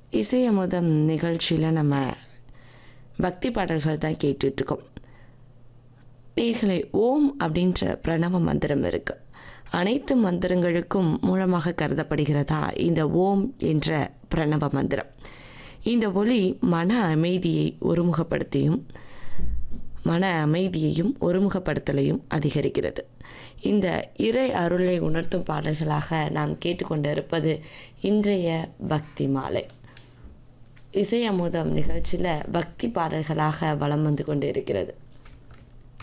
இசை அமுதம் நிகழ்ச்சியில் நம்ம பக்தி பாடல்கள் தான் கேட்டுட்ருக்கோம் நேர்களை ஓம் அப்படின்ற பிரணவ மந்திரம் இருக்குது அனைத்து மந்திரங்களுக்கும் மூலமாக கருதப்படுகிறதா இந்த ஓம் என்ற பிரணவ மந்திரம் இந்த ஒளி மன அமைதியை ஒருமுகப்படுத்தியும் மன அமைதியையும் ஒருமுகப்படுத்தலையும் அதிகரிக்கிறது இந்த இறை அருளை உணர்த்தும் பாடல்களாக நாம் கேட்டுக்கொண்டிருப்பது இன்றைய பக்தி மாலை இசை அமுதம் நிகழ்ச்சியில் பக்தி பாடல்களாக வலம் வந்து கொண்டு இருக்கிறது